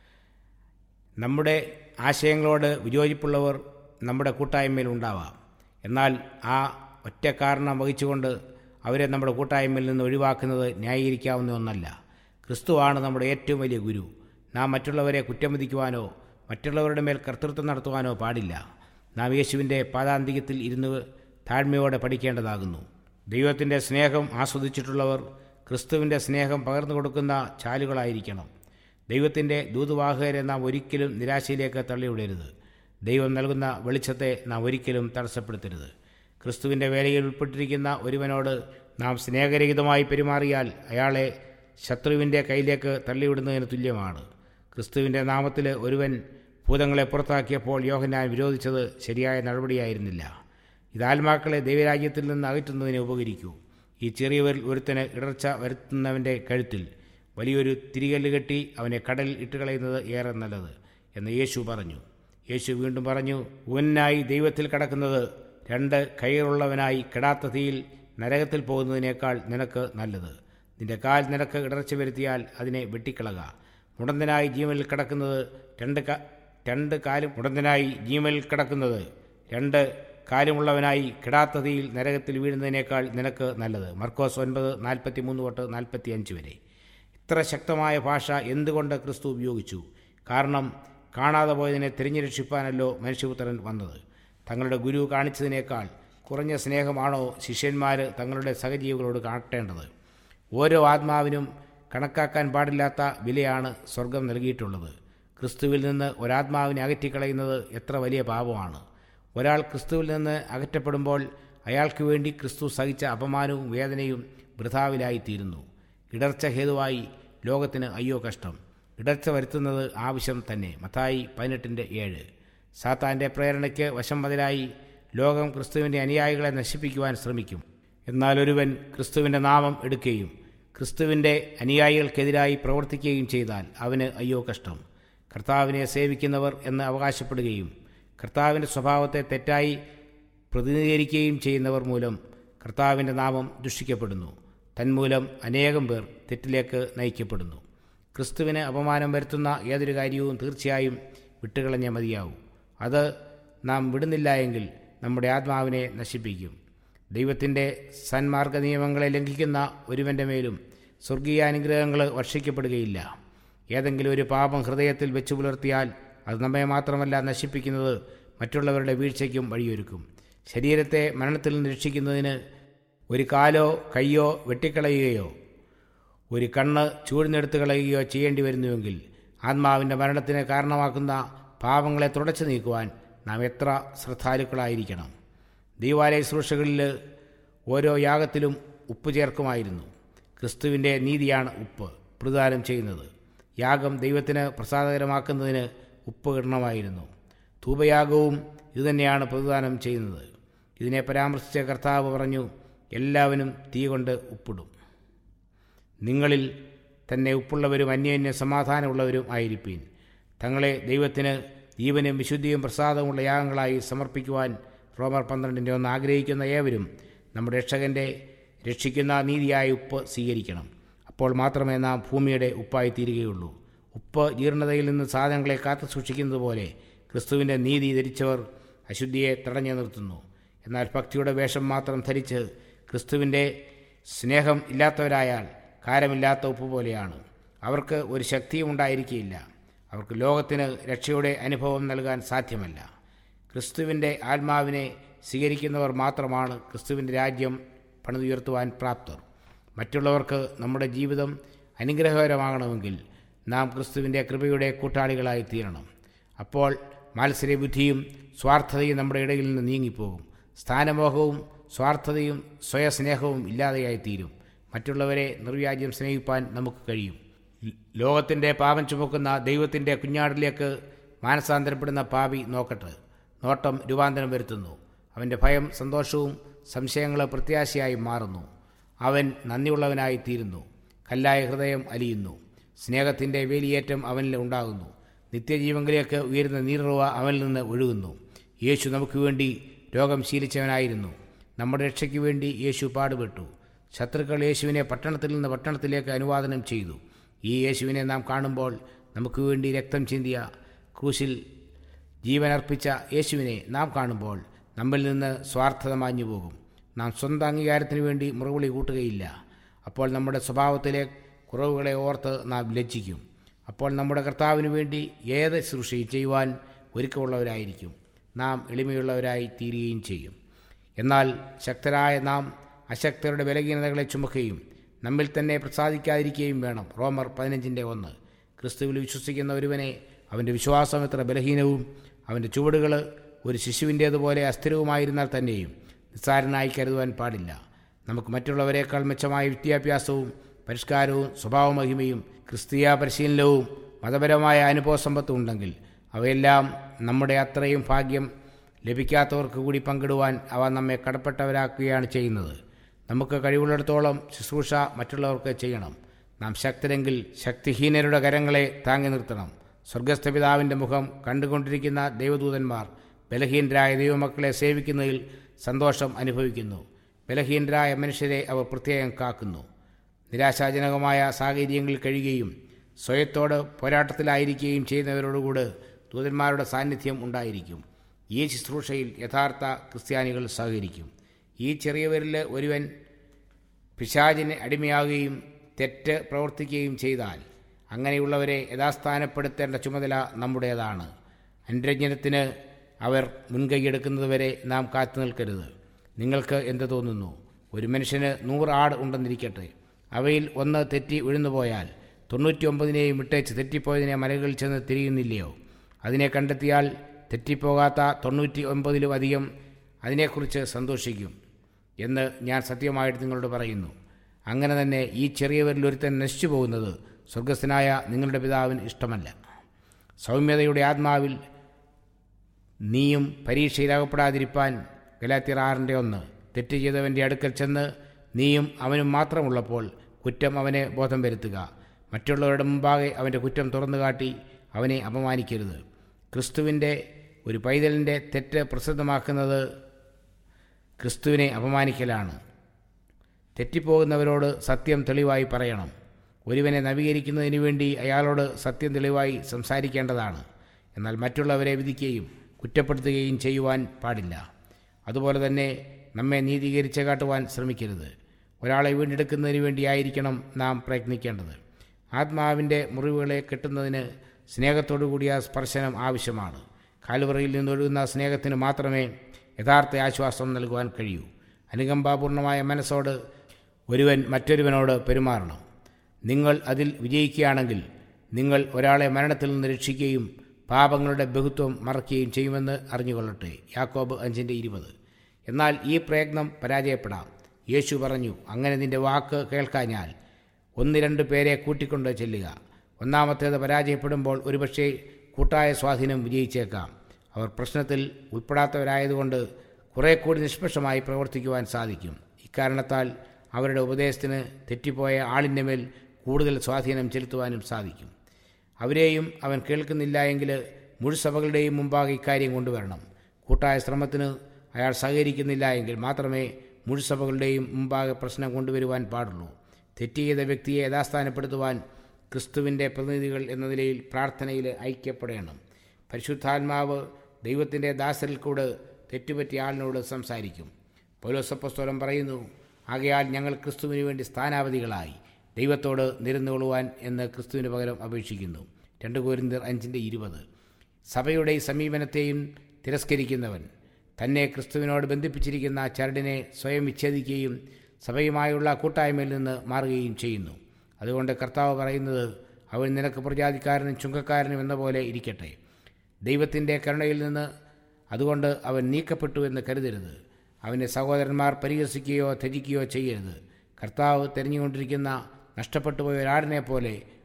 നമ്മുടെ ആശയങ്ങളോട് വിയോജിപ്പുള്ളവർ നമ്മുടെ കൂട്ടായ്മയിൽ ഉണ്ടാവാം എന്നാൽ ആ ഒറ്റ കാരണം വഹിച്ചുകൊണ്ട് അവരെ നമ്മുടെ കൂട്ടായ്മയിൽ നിന്ന് ഒഴിവാക്കുന്നത് ന്യായീകരിക്കാവുന്ന ഒന്നല്ല ക്രിസ്തുവാണ് നമ്മുടെ ഏറ്റവും വലിയ ഗുരു നാം മറ്റുള്ളവരെ കുറ്റമതിക്കുവാനോ മറ്റുള്ളവരുടെ മേൽ കർത്തൃത്വം നടത്തുവാനോ പാടില്ല നാം യേശുവിൻ്റെ പാതാന്തികത്തിൽ ഇരുന്ന് താഴ്മയോടെ പഠിക്കേണ്ടതാകുന്നു ദൈവത്തിൻ്റെ സ്നേഹം ആസ്വദിച്ചിട്ടുള്ളവർ ക്രിസ്തുവിൻ്റെ സ്നേഹം പകർന്നു കൊടുക്കുന്ന ചാലുകളായിരിക്കണം ദൈവത്തിൻ്റെ ദൂതുവാഹകരെ നാം ഒരിക്കലും നിരാശയിലേക്ക് തള്ളിവിടരുത് ദൈവം നൽകുന്ന വെളിച്ചത്തെ നാം ഒരിക്കലും തടസ്സപ്പെടുത്തരുത് ക്രിസ്തുവിൻ്റെ വേലയിൽ ഉൾപ്പെട്ടിരിക്കുന്ന ഒരുവനോട് നാം സ്നേഹരഹിതമായി പെരുമാറിയാൽ അയാളെ ശത്രുവിൻ്റെ കയ്യിലേക്ക് തള്ളിവിടുന്നതിന് തുല്യമാണ് ക്രിസ്തുവിൻ്റെ നാമത്തിൽ ഒരുവൻ ഭൂതങ്ങളെ പുറത്താക്കിയപ്പോൾ യോഹന്നാൻ വിരോധിച്ചത് ശരിയായ നടപടിയായിരുന്നില്ല ഇത് ആത്മാക്കളെ ദൈവരാജ്യത്തിൽ നിന്ന് അകറ്റുന്നതിന് ഉപകരിക്കൂ ഈ ചെറിയവരിൽ ഒരുത്തന് ഇടർച്ച വരുത്തുന്നവൻ്റെ കഴുത്തിൽ വലിയൊരു തിരികല്ല് കെട്ടി അവനെ കടലിൽ ഇട്ടുകളയുന്നത് ഏറെ നല്ലത് എന്ന് യേശു പറഞ്ഞു യേശു വീണ്ടും പറഞ്ഞു ഊനായി ദൈവത്തിൽ കടക്കുന്നത് രണ്ട് കൈകളുള്ളവനായി കെടാത്ത തീയിൽ നരകത്തിൽ പോകുന്നതിനേക്കാൾ നിനക്ക് നല്ലത് നിന്റെ കാൽ നിനക്ക് ഇടർച്ച വരുത്തിയാൽ അതിനെ വെട്ടിക്കളക മുടന്തനായി ജീവനിൽ കിടക്കുന്നത് രണ്ട് ക രണ്ട് കാലും മുടന്തനായി ജീവനിൽ കിടക്കുന്നത് രണ്ട് കാലുമുള്ളവനായി കിടാത്ത തീയിൽ നരകത്തിൽ വീഴുന്നതിനേക്കാൾ നിനക്ക് നല്ലത് മർക്കോസ് ഒൻപത് നാൽപ്പത്തി മൂന്ന് തൊട്ട് നാൽപ്പത്തി അഞ്ച് വരെ ഇത്ര ശക്തമായ ഭാഷ എന്തുകൊണ്ട് ക്രിസ്തു ഉപയോഗിച്ചു കാരണം കാണാതെ പോയതിനെ തിരഞ്ഞുരക്ഷിപ്പാനല്ലോ മനുഷ്യപുത്രൻ വന്നത് തങ്ങളുടെ ഗുരു കാണിച്ചതിനേക്കാൾ കുറഞ്ഞ സ്നേഹമാണോ ശിഷ്യന്മാർ തങ്ങളുടെ സഹജീവികളോട് കാട്ടേണ്ടത് ഓരോ ആത്മാവിനും കണക്കാക്കാൻ പാടില്ലാത്ത വിലയാണ് സ്വർഗം നൽകിയിട്ടുള്ളത് ക്രിസ്തുവിൽ നിന്ന് ഒരാത്മാവിനെ അകറ്റിക്കളയുന്നത് എത്ര വലിയ പാപമാണ് ഒരാൾ ക്രിസ്തുവിൽ നിന്ന് അകറ്റപ്പെടുമ്പോൾ അയാൾക്ക് വേണ്ടി ക്രിസ്തു സഹിച്ച അപമാനവും വേദനയും വൃഥാവിലായിത്തീരുന്നു ഇടർച്ച ഹേതുവായി ലോകത്തിന് അയ്യോ കഷ്ടം ഇടർച്ച വരുത്തുന്നത് ആവശ്യം തന്നെ മത്തായി പതിനെട്ടിൻ്റെ ഏഴ് സാത്താൻ്റെ പ്രേരണയ്ക്ക് വശം ബദലായി ലോകം ക്രിസ്തുവിൻ്റെ അനുയായികളെ നശിപ്പിക്കുവാൻ ശ്രമിക്കും എന്നാൽ ഒരുവൻ ക്രിസ്തുവിൻ്റെ നാമം എടുക്കുകയും ക്രിസ്തുവിൻ്റെ അനുയായികൾക്കെതിരായി പ്രവർത്തിക്കുകയും ചെയ്താൽ അവന് അയ്യോ കഷ്ടം കർത്താവിനെ സേവിക്കുന്നവർ എന്ന് അവകാശപ്പെടുകയും കർത്താവിൻ്റെ സ്വഭാവത്തെ തെറ്റായി പ്രതിനിധീകരിക്കുകയും ചെയ്യുന്നവർ മൂലം കർത്താവിൻ്റെ നാമം ദുഷിക്കപ്പെടുന്നു തന്മൂലം അനേകം പേർ തെറ്റിലേക്ക് നയിക്കപ്പെടുന്നു ക്രിസ്തുവിന് അപമാനം വരുത്തുന്ന ഏതൊരു കാര്യവും തീർച്ചയായും വിട്ടുകളഞ്ഞ മതിയാവും അത് നാം വിടുന്നില്ല എങ്കിൽ നമ്മുടെ ആത്മാവിനെ നശിപ്പിക്കും ദൈവത്തിൻ്റെ സന്മാർഗ നിയമങ്ങളെ ലംഘിക്കുന്ന ഒരുവൻ്റെ മേലും സ്വർഗീയാനുഗ്രഹങ്ങൾ വർഷിക്കപ്പെടുകയില്ല ഏതെങ്കിലും ഒരു പാപം ഹൃദയത്തിൽ വെച്ചു പുലർത്തിയാൽ അത് നമ്മെ മാത്രമല്ല നശിപ്പിക്കുന്നത് മറ്റുള്ളവരുടെ വീഴ്ചയ്ക്കും വഴിയൊരുക്കും ശരീരത്തെ മരണത്തിൽ നിന്ന് രക്ഷിക്കുന്നതിന് ഒരു കാലോ കയ്യോ വെട്ടിക്കളയുകയോ ഒരു കണ്ണ് ചൂഴ്ന്നെടുത്ത് കളയുകയോ ചെയ്യേണ്ടി വരുന്നുവെങ്കിൽ ആത്മാവിൻ്റെ മരണത്തിന് കാരണമാക്കുന്ന പാപങ്ങളെ തുടച്ചു നീക്കുവാൻ നാം എത്ര ശ്രദ്ധാലുക്കളായിരിക്കണം ദൈവാലയ ശുശ്രൂഷകളിൽ ഓരോ യാഗത്തിലും ഉപ്പ് ചേർക്കുമായിരുന്നു ക്രിസ്തുവിൻ്റെ നീതിയാണ് ഉപ്പ് പ്രദാനം ചെയ്യുന്നത് യാഗം ദൈവത്തിന് പ്രസാദകരമാക്കുന്നതിന് ഉപ്പ് ഇടണമായിരുന്നു ധൂപയാഗവും ഇതുതന്നെയാണ് പ്രതിദാനം ചെയ്യുന്നത് ഇതിനെ പരാമർശിച്ച കർത്താവ് പറഞ്ഞു എല്ലാവരും തീ കൊണ്ട് ഉപ്പിടും നിങ്ങളിൽ തന്നെ ഉപ്പുള്ളവരും അന്യോന്യ സമാധാനമുള്ളവരും ആയിരിപ്പീൻ തങ്ങളെ ദൈവത്തിന് ജീവനും വിശുദ്ധിയും പ്രസാദമുള്ള യാഗങ്ങളായി സമർപ്പിക്കുവാൻ റോമർ പന്ത്രണ്ടിൻ്റെ ഒന്ന് ആഗ്രഹിക്കുന്ന ഏവരും നമ്മുടെ രക്ഷകൻ്റെ രക്ഷിക്കുന്ന നീതിയായ ഉപ്പ് സ്വീകരിക്കണം അപ്പോൾ മാത്രമേ നാം ഭൂമിയുടെ ഉപ്പായി തീരുകയുള്ളൂ ഉപ്പ് ജീർണതയിൽ നിന്ന് സാധനങ്ങളെ കാത്തു സൂക്ഷിക്കുന്നത് പോലെ ക്രിസ്തുവിൻ്റെ നീതി ധരിച്ചവർ അശുദ്ധിയെ തടഞ്ഞു നിർത്തുന്നു എന്നാൽ ഭക്തിയുടെ വേഷം മാത്രം ധരിച്ച് ക്രിസ്തുവിൻ്റെ സ്നേഹം ഇല്ലാത്തവരായാൽ കാരമില്ലാത്ത ഉപ്പ് പോലെയാണ് അവർക്ക് ഒരു ശക്തിയും ഉണ്ടായിരിക്കുകയില്ല അവർക്ക് ലോകത്തിന് രക്ഷയുടെ അനുഭവം നൽകാൻ സാധ്യമല്ല ക്രിസ്തുവിൻ്റെ ആത്മാവിനെ സ്വീകരിക്കുന്നവർ മാത്രമാണ് ക്രിസ്തുവിൻ്റെ രാജ്യം പണിതുയർത്തുവാൻ പ്രാപ്തർ മറ്റുള്ളവർക്ക് നമ്മുടെ ജീവിതം അനുഗ്രഹകരമാകണമെങ്കിൽ നാം ക്രിസ്തുവിൻ്റെ കൃപയുടെ കൂട്ടാളികളായി തീരണം അപ്പോൾ മാത്സര്യബുദ്ധിയും സ്വാർത്ഥതയും നമ്മുടെ ഇടയിൽ നിന്ന് നീങ്ങിപ്പോകും സ്ഥാനമോഹവും സ്വാർത്ഥതയും സ്വയസ്നേഹവും ഇല്ലാതെയായി തീരും മറ്റുള്ളവരെ നിർവ്യാജ്യം സ്നേഹിപ്പാൻ നമുക്ക് കഴിയും ലോകത്തിൻ്റെ പാപം ചുമക്കുന്ന ദൈവത്തിൻ്റെ കുഞ്ഞാടിലേക്ക് മാനസാന്തരപ്പെടുന്ന പാപി നോക്കട്ടെ നോട്ടം രൂപാന്തരം വരുത്തുന്നു അവൻ്റെ ഭയം സന്തോഷവും സംശയങ്ങൾ പ്രത്യാശയായി മാറുന്നു അവൻ നന്ദിയുള്ളവനായി തീരുന്നു കല്ലായ ഹൃദയം അലിയുന്നു സ്നേഹത്തിൻ്റെ വേലിയേറ്റം അവനിൽ ഉണ്ടാകുന്നു നിത്യജീവങ്ങളിലേക്ക് ഉയരുന്ന നീറുവ അവനിൽ നിന്ന് ഒഴുകുന്നു യേശു നമുക്ക് വേണ്ടി രോഗം ശീലിച്ചവനായിരുന്നു നമ്മുടെ രക്ഷയ്ക്ക് വേണ്ടി യേശു പാടുപെട്ടു ശത്രുക്കൾ യേശുവിനെ പട്ടണത്തിൽ നിന്ന് പട്ടണത്തിലേക്ക് അനുവാദനം ചെയ്തു ഈ യേശുവിനെ നാം കാണുമ്പോൾ നമുക്ക് വേണ്ടി രക്തം ചിന്തിയ ക്രൂശിൽ ജീവനർപ്പിച്ച യേശുവിനെ നാം കാണുമ്പോൾ നമ്മിൽ നിന്ന് സ്വാർത്ഥത മാഞ്ഞു പോകും നാം സ്വന്തം അംഗീകാരത്തിന് വേണ്ടി മുറവിളി കൂട്ടുകയില്ല അപ്പോൾ നമ്മുടെ സ്വഭാവത്തിലെ കുറവുകളെ ഓർത്ത് നാം ലജ്ജിക്കും അപ്പോൾ നമ്മുടെ കർത്താവിന് വേണ്ടി ഏത് ശുശ്രൂഷയും ചെയ്യുവാൻ ഒരുക്കമുള്ളവരായിരിക്കും നാം എളിമയുള്ളവരായി തീരുകയും ചെയ്യും എന്നാൽ ശക്തരായ നാം അശക്തരുടെ ബലഹീനതകളെ ചുമക്കുകയും നമ്മിൽ തന്നെ പ്രസാദിക്കാതിരിക്കുകയും വേണം റോമർ പതിനഞ്ചിൻ്റെ ഒന്ന് ക്രിസ്തുവിൽ വിശ്വസിക്കുന്ന ഒരുവനെ അവൻ്റെ വിശ്വാസം എത്ര ബലഹീനവും അവൻ്റെ ചുവടുകൾ ഒരു ശിശുവിൻ്റേതുപോലെ അസ്ഥിരവുമായിരുന്നാൽ തന്നെയും നിസ്സാരനായി കരുതുവാൻ പാടില്ല നമുക്ക് മറ്റുള്ളവരെക്കാൾ മെച്ചമായ വിദ്യാഭ്യാസവും പരിഷ്കാരവും സ്വഭാവമഹിമയും ക്രിസ്തീയ പരിശീലനവും മതപരമായ അനുഭവ സമ്പത്തും ഉണ്ടെങ്കിൽ അവയെല്ലാം നമ്മുടെ അത്രയും ഭാഗ്യം ലഭിക്കാത്തവർക്ക് കൂടി പങ്കിടുവാൻ അവ നമ്മെ കടപ്പെട്ടവരാക്കുകയാണ് ചെയ്യുന്നത് നമുക്ക് കഴിവുള്ളിടത്തോളം ശുശ്രൂഷ മറ്റുള്ളവർക്ക് ചെയ്യണം നാം ശക്തരെങ്കിൽ ശക്തിഹീനരുടെ കരങ്ങളെ താങ്ങി നിർത്തണം സ്വർഗസ്ഥ പിതാവിൻ്റെ മുഖം കണ്ടുകൊണ്ടിരിക്കുന്ന ദൈവദൂതന്മാർ ബലഹീനരായ ദൈവമക്കളെ സേവിക്കുന്നതിൽ സന്തോഷം അനുഭവിക്കുന്നു ബലഹീനരായ മനുഷ്യരെ അവർ പ്രത്യേകം കാക്കുന്നു നിരാശാജനകമായ സാഹചര്യങ്ങളിൽ കഴിയുകയും സ്വയത്തോട് പോരാട്ടത്തിലായിരിക്കുകയും ചെയ്യുന്നവരോടുകൂടെ ദൂതന്മാരുടെ സാന്നിധ്യം ഉണ്ടായിരിക്കും ഈ ശുശ്രൂഷയിൽ യഥാർത്ഥ ക്രിസ്ത്യാനികൾ സഹകരിക്കും ഈ ചെറിയവരിൽ ഒരുവൻ പിശാചിന് അടിമയാകുകയും തെറ്റ് പ്രവർത്തിക്കുകയും ചെയ്താൽ അങ്ങനെയുള്ളവരെ യഥാസ്ഥാനപ്പെടുത്തേണ്ട ചുമതല നമ്മുടേതാണ് അനുരഞ്ജനത്തിന് അവർ മുൻകൈയെടുക്കുന്നതുവരെ നാം കാത്തു നിൽക്കരുത് നിങ്ങൾക്ക് എന്ത് തോന്നുന്നു ഒരു മനുഷ്യന് നൂറ് ആട് ഉണ്ടെന്നിരിക്കട്ടെ അവയിൽ ഒന്ന് തെറ്റി വിഴുന്നുപോയാൽ തൊണ്ണൂറ്റി ഒമ്പതിനെയും വിട്ടേച്ച് തെറ്റിപ്പോയതിനെ മലകളിൽ ചെന്ന് തിരിയുന്നില്ലയോ അതിനെ കണ്ടെത്തിയാൽ തെറ്റിപ്പോകാത്ത തൊണ്ണൂറ്റി ഒമ്പതിലും അധികം അതിനെക്കുറിച്ച് സന്തോഷിക്കും എന്ന് ഞാൻ സത്യമായിട്ട് നിങ്ങളോട് പറയുന്നു അങ്ങനെ തന്നെ ഈ ചെറിയവരിൽ ഒരുത്തൻ നശിച്ചു പോകുന്നത് സ്വർഗസ്ഥനായ നിങ്ങളുടെ പിതാവിന് ഇഷ്ടമല്ല സൗമ്യതയുടെ ആത്മാവിൽ നീയും പരീക്ഷയിലകപ്പെടാതിരിപ്പാൻ ഗലാത്തിയർ ആറിൻ്റെ ഒന്ന് തെറ്റ് ചെയ്തവൻ്റെ അടുക്കൽ ചെന്ന് നീയും അവനും മാത്രമുള്ളപ്പോൾ കുറ്റം അവനെ ബോധം വരുത്തുക മറ്റുള്ളവരുടെ മുമ്പാകെ അവൻ്റെ കുറ്റം തുറന്നു കാട്ടി അവനെ അപമാനിക്കരുത് ക്രിസ്തുവിൻ്റെ ഒരു പൈതലിൻ്റെ തെറ്റ് പ്രസിദ്ധമാക്കുന്നത് ക്രിസ്തുവിനെ അപമാനിക്കലാണ് തെറ്റിപ്പോകുന്നവരോട് സത്യം തെളിവായി പറയണം ഒരുവനെ നവീകരിക്കുന്നതിന് വേണ്ടി അയാളോട് സത്യം തെളിവായി സംസാരിക്കേണ്ടതാണ് എന്നാൽ മറ്റുള്ളവരെ വിധിക്കുകയും കുറ്റപ്പെടുത്തുകയും ചെയ്യുവാൻ പാടില്ല അതുപോലെ തന്നെ നമ്മെ നീതീകരിച്ച് കാട്ടുവാൻ ശ്രമിക്കരുത് ഒരാളെ വീണ്ടെടുക്കുന്നതിന് വേണ്ടിയായിരിക്കണം നാം പ്രയത്നിക്കേണ്ടത് ആത്മാവിൻ്റെ മുറിവുകളെ കെട്ടുന്നതിന് സ്നേഹത്തോടു കൂടിയ സ്പർശനം ആവശ്യമാണ് കാലുവറയിൽ നിന്നൊഴുകുന്ന സ്നേഹത്തിന് മാത്രമേ യഥാർത്ഥ ആശ്വാസം നൽകുവാൻ കഴിയൂ അനുകമ്പാപൂർണമായ മനസ്സോട് ഒരുവൻ മറ്റൊരുവനോട് പെരുമാറണം നിങ്ങൾ അതിൽ വിജയിക്കുകയാണെങ്കിൽ നിങ്ങൾ ഒരാളെ മരണത്തിൽ നിന്ന് രക്ഷിക്കുകയും പാപങ്ങളുടെ ബഹുത്വം മറക്കുകയും ചെയ്യുമെന്ന് അറിഞ്ഞുകൊള്ളട്ടെ യാക്കോബ് അഞ്ചിൻ്റെ ഇരുപത് എന്നാൽ ഈ പ്രയത്നം പരാജയപ്പെടാം യേശു പറഞ്ഞു അങ്ങനെ നിന്റെ വാക്ക് കേൾക്കാഞ്ഞാൽ ഒന്ന് രണ്ട് പേരെ കൂട്ടിക്കൊണ്ട് ചെല്ലുക ഒന്നാമത്തേത് പരാജയപ്പെടുമ്പോൾ ഒരുപക്ഷെ കൂട്ടായ സ്വാധീനം വിജയിച്ചേക്കാം അവർ പ്രശ്നത്തിൽ ഉൾപ്പെടാത്തവരായതുകൊണ്ട് കുറേ കൂടി നിഷ്പക്ഷമായി പ്രവർത്തിക്കുവാൻ സാധിക്കും ഇക്കാരണത്താൽ അവരുടെ ഉപദേശത്തിന് തെറ്റിപ്പോയ ആളിൻ്റെ മേൽ കൂടുതൽ സ്വാധീനം ചെലുത്തുവാനും സാധിക്കും അവരെയും അവൻ കേൾക്കുന്നില്ല എങ്കിൽ മുഴുസഭകളുടെയും മുമ്പാകെ ഇക്കാര്യം കൊണ്ടുവരണം കൂട്ടായ ശ്രമത്തിന് അയാൾ സഹകരിക്കുന്നില്ല എങ്കിൽ മാത്രമേ മുഴുസഭകളുടെയും മുമ്പാകെ പ്രശ്നം കൊണ്ടുവരുവാൻ പാടുള്ളൂ തെറ്റ് ചെയ്ത വ്യക്തിയെ യഥാസ്ഥാനപ്പെടുത്തുവാൻ ക്രിസ്തുവിൻ്റെ പ്രതിനിധികൾ എന്ന നിലയിൽ പ്രാർത്ഥനയിൽ ഐക്യപ്പെടണം പരിശുദ്ധാത്മാവ് ദൈവത്തിൻ്റെ ദാസരിൽ കൂടെ തെറ്റുപറ്റിയ ആളിനോട് സംസാരിക്കും പൗലോസപ്പസ്തോലം പറയുന്നു ആകയാൽ ഞങ്ങൾ ക്രിസ്തുവിന് വേണ്ടി സ്ഥാനാപതികളായി ദൈവത്തോട് നിരന്നുകൊള്ളുവാൻ എന്ന് ക്രിസ്തുവിന് പകരം അപേക്ഷിക്കുന്നു രണ്ട് കോരിന്തർ അഞ്ചിൻ്റെ ഇരുപത് സഭയുടെ ഈ സമീപനത്തെയും തിരസ്കരിക്കുന്നവൻ തന്നെ ക്രിസ്തുവിനോട് ബന്ധിപ്പിച്ചിരിക്കുന്ന ചരടിനെ സ്വയം വിച്ഛേദിക്കുകയും സഭയുമായുള്ള കൂട്ടായ്മയിൽ നിന്ന് മാറുകയും ചെയ്യുന്നു അതുകൊണ്ട് കർത്താവ് പറയുന്നത് അവൻ നിനക്ക് പ്രജാതിക്കാരനും ചുങ്കക്കാരനും എന്ന പോലെ ഇരിക്കട്ടെ ദൈവത്തിൻ്റെ കരുണയിൽ നിന്ന് അതുകൊണ്ട് അവൻ നീക്കപ്പെട്ടു എന്ന് കരുതരുത് അവൻ്റെ സഹോദരന്മാർ പരിഹസിക്കുകയോ ത്യജിക്കുകയോ ചെയ്യരുത് കർത്താവ് തിരഞ്ഞുകൊണ്ടിരിക്കുന്ന നഷ്ടപ്പെട്ടു പോയ ഒരാടിനെ പോലെ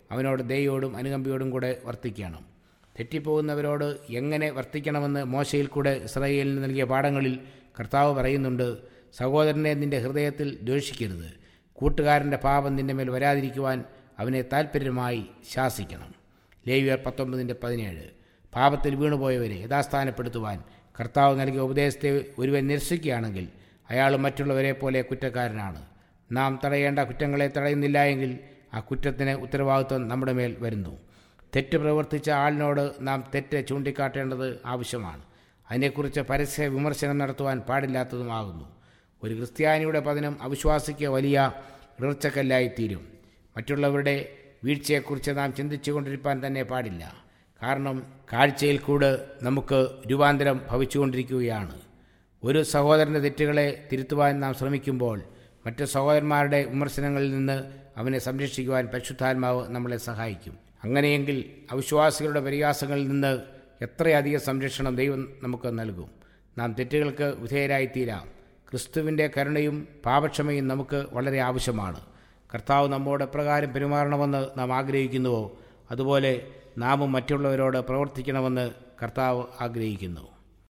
അവനോട് ദയോടും അനുകമ്പയോടും കൂടെ വർത്തിക്കണം തെറ്റിപ്പോകുന്നവരോട് എങ്ങനെ വർത്തിക്കണമെന്ന് മോശയിൽ കൂടെ ഇസ്രായേലിന് നൽകിയ പാഠങ്ങളിൽ കർത്താവ് പറയുന്നുണ്ട് സഹോദരനെ നിന്റെ ഹൃദയത്തിൽ ദ്വേഷിക്കരുത് കൂട്ടുകാരൻ്റെ പാപം നിന്റെ മേൽ വരാതിരിക്കുവാൻ അവനെ താൽപ്പര്യമായി ശാസിക്കണം ലേവിയർ പത്തൊമ്പതിൻ്റെ പതിനേഴ് പാപത്തിൽ വീണുപോയവരെ യഥാസ്ഥാനപ്പെടുത്തുവാൻ കർത്താവ് നൽകിയ ഉപദേശത്തെ ഒരുവൻ നിരസിക്കുകയാണെങ്കിൽ അയാൾ മറ്റുള്ളവരെ പോലെ കുറ്റക്കാരനാണ് നാം തടയേണ്ട കുറ്റങ്ങളെ തടയുന്നില്ല എങ്കിൽ ആ കുറ്റത്തിന് ഉത്തരവാദിത്വം നമ്മുടെ മേൽ വരുന്നു തെറ്റ് പ്രവർത്തിച്ച ആളിനോട് നാം തെറ്റ് ചൂണ്ടിക്കാട്ടേണ്ടത് ആവശ്യമാണ് അതിനെക്കുറിച്ച് പരസ്യ വിമർശനം നടത്തുവാൻ പാടില്ലാത്തതുമാകുന്നു ഒരു ക്രിസ്ത്യാനിയുടെ പതനം അവിശ്വാസിക്ക് വലിയ ഇടർച്ചക്കല്ലായിത്തീരും മറ്റുള്ളവരുടെ വീഴ്ചയെക്കുറിച്ച് നാം ചിന്തിച്ചു കൊണ്ടിരിക്കാൻ തന്നെ പാടില്ല കാരണം കാഴ്ചയിൽ കൂടെ നമുക്ക് രൂപാന്തരം ഭവിച്ചുകൊണ്ടിരിക്കുകയാണ് ഒരു സഹോദരൻ്റെ തെറ്റുകളെ തിരുത്തുവാൻ നാം ശ്രമിക്കുമ്പോൾ മറ്റ് സഹോദരന്മാരുടെ വിമർശനങ്ങളിൽ നിന്ന് അവനെ സംരക്ഷിക്കുവാൻ പരിശുദ്ധാത്മാവ് നമ്മളെ സഹായിക്കും അങ്ങനെയെങ്കിൽ അവിശ്വാസികളുടെ പരിഹാസങ്ങളിൽ നിന്ന് എത്രയധികം സംരക്ഷണം ദൈവം നമുക്ക് നൽകും നാം തെറ്റുകൾക്ക് വിധേയരായിത്തീരാം ക്രിസ്തുവിൻ്റെ കരുണയും പാപക്ഷമയും നമുക്ക് വളരെ ആവശ്യമാണ് കർത്താവ് നമ്മോട് എപ്രകാരം പെരുമാറണമെന്ന് നാം ആഗ്രഹിക്കുന്നുവോ അതുപോലെ നാമും മറ്റുള്ളവരോട് പ്രവർത്തിക്കണമെന്ന് കർത്താവ് ആഗ്രഹിക്കുന്നു